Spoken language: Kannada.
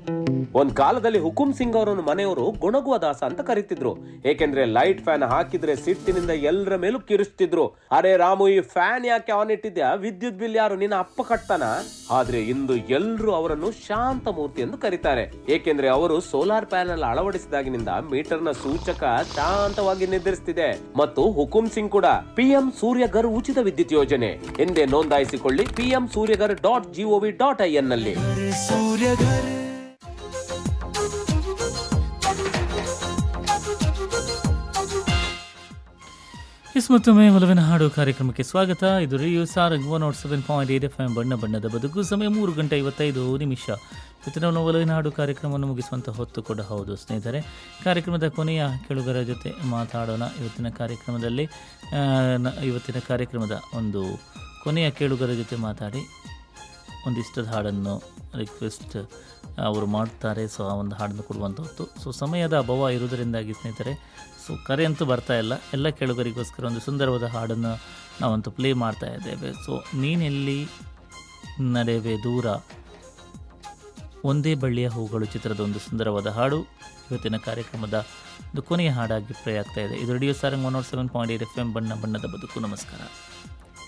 ಒಂದ್ ಕಾಲದಲ್ಲಿ ಹುಕುಂ ಸಿಂಗ್ ಅವರನ್ನು ಮನೆಯವರು ಗುಣಗುವ ದಾಸ ಅಂತ ಕರೀತಿದ್ರು ಏಕೆಂದ್ರೆ ಲೈಟ್ ಫ್ಯಾನ್ ಹಾಕಿದ್ರೆ ಸಿಟ್ಟಿನಿಂದ ಎಲ್ಲರ ಮೇಲೂ ಕಿರಿಸ್ತಿದ್ರು ಅರೆ ರಾಮು ಈ ಫ್ಯಾನ್ ಯಾಕೆ ಆನ್ ಇಟ್ಟಿದ್ಯಾ ವಿದ್ಯುತ್ ಬಿಲ್ ಯಾರು ನಿನ್ನ ಅಪ್ಪ ಕಟ್ತಾನ ಆದ್ರೆ ಇಂದು ಎಲ್ರು ಅವರನ್ನು ಶಾಂತ ಮೂರ್ತಿ ಎಂದು ಕರೀತಾರೆ ಏಕೆಂದ್ರೆ ಅವರು ಸೋಲಾರ್ ಪ್ಯಾನೆಲ್ ಅಳವಡಿಸಿದಾಗಿನಿಂದ ಮೀಟರ್ನ ಸೂಚಕ ಶಾಂತವಾಗಿ ನಿರ್ಧರಿಸುತ್ತಿದೆ ಮತ್ತು ಹುಕುಂ ಸಿಂಗ್ ಕೂಡ ಪಿಎಂ ಸೂರ್ಯಗರ್ ಉಚಿತ ವಿದ್ಯುತ್ ಯೋಜನೆ ಎಂದೇ ನೋಂದಾಯಿಸಿಕೊಳ್ಳಿ PM Surya Ghar dot gov dot I N ನಲ್ಲಿ ಎಸ್ ಮತ್ತೊಮ್ಮೆ ಒಲವಿನ ಹಾಡು ಕಾರ್ಯಕ್ರಮಕ್ಕೆ ಸ್ವಾಗತ ಇದು radio Sarang one nought seven point eight F M ಬಣ್ಣ ಬಣ್ಣದ ಬದುಕು ಸಮಯ ಮೂರು ಗಂಟೆ ಐವತ್ತೈದು ನಿಮಿಷ ಇವತ್ತಿನ ನಾವು ಒಲವಿನ ಹಾಡು ಕಾರ್ಯಕ್ರಮವನ್ನು ಮುಗಿಸುವಂಥ ಹೊತ್ತು ಕೂಡ ಹೌದು ಸ್ನೇಹಿತರೆ ಕಾರ್ಯಕ್ರಮದ ಕೊನೆಯ ಕೆಳುಗರ ಜೊತೆ ಮಾತಾಡೋಣ ಇವತ್ತಿನ ಕಾರ್ಯಕ್ರಮದಲ್ಲಿ ಆ, ನ- ಇವತ್ತಿನ ಕಾರ್ಯಕ್ರಮದ ಒಂದು ಕೊನೆಯ ಕೇಳುಗರ ಜೊತೆ ಮಾತಾಡಿ ಒಂದಿಷ್ಟದ ಹಾಡನ್ನು ರಿಕ್ವೆಸ್ಟ್ ಅವರು ಮಾಡ್ತಾರೆ ಸೊ ಆ ಒಂದು ಹಾಡನ್ನು ಕೊಡುವಂಥ ಹೊತ್ತು ಸೊ ಸಮಯದ ಅಭಾವ ಇರುವುದರಿಂದಾಗಿ ಸ್ನೇಹಿತರೆ ಸೊ ಕರೆ ಅಂತೂ ಬರ್ತಾ ಇಲ್ಲ ಎಲ್ಲ ಕೇಳುಗರಿಗೋಸ್ಕರ ಒಂದು ಸುಂದರವಾದ ಹಾಡನ್ನು ನಾವಂತೂ ಪ್ಲೇ ಮಾಡ್ತಾ ಇದ್ದೇವೆ ಸೊ ನೀನೆಲ್ಲಿ ನಡೆವೆ ದೂರ ಒಂದೇ ಬಳ್ಳಿಯ ಹೂಗಳು ಚಿತ್ರದ ಒಂದು ಸುಂದರವಾದ ಹಾಡು ಇವತ್ತಿನ ಕಾರ್ಯಕ್ರಮದ ಒಂದು ಕೊನೆಯ ಹಾಡಾಗಿ ಪ್ಲೇ ಆಗ್ತಾ ಇದೆ ಇದು radio Sarang one nought seven point eight F M ಬಣ್ಣ ಬಣ್ಣದ ಬದುಕು ನಮಸ್ಕಾರ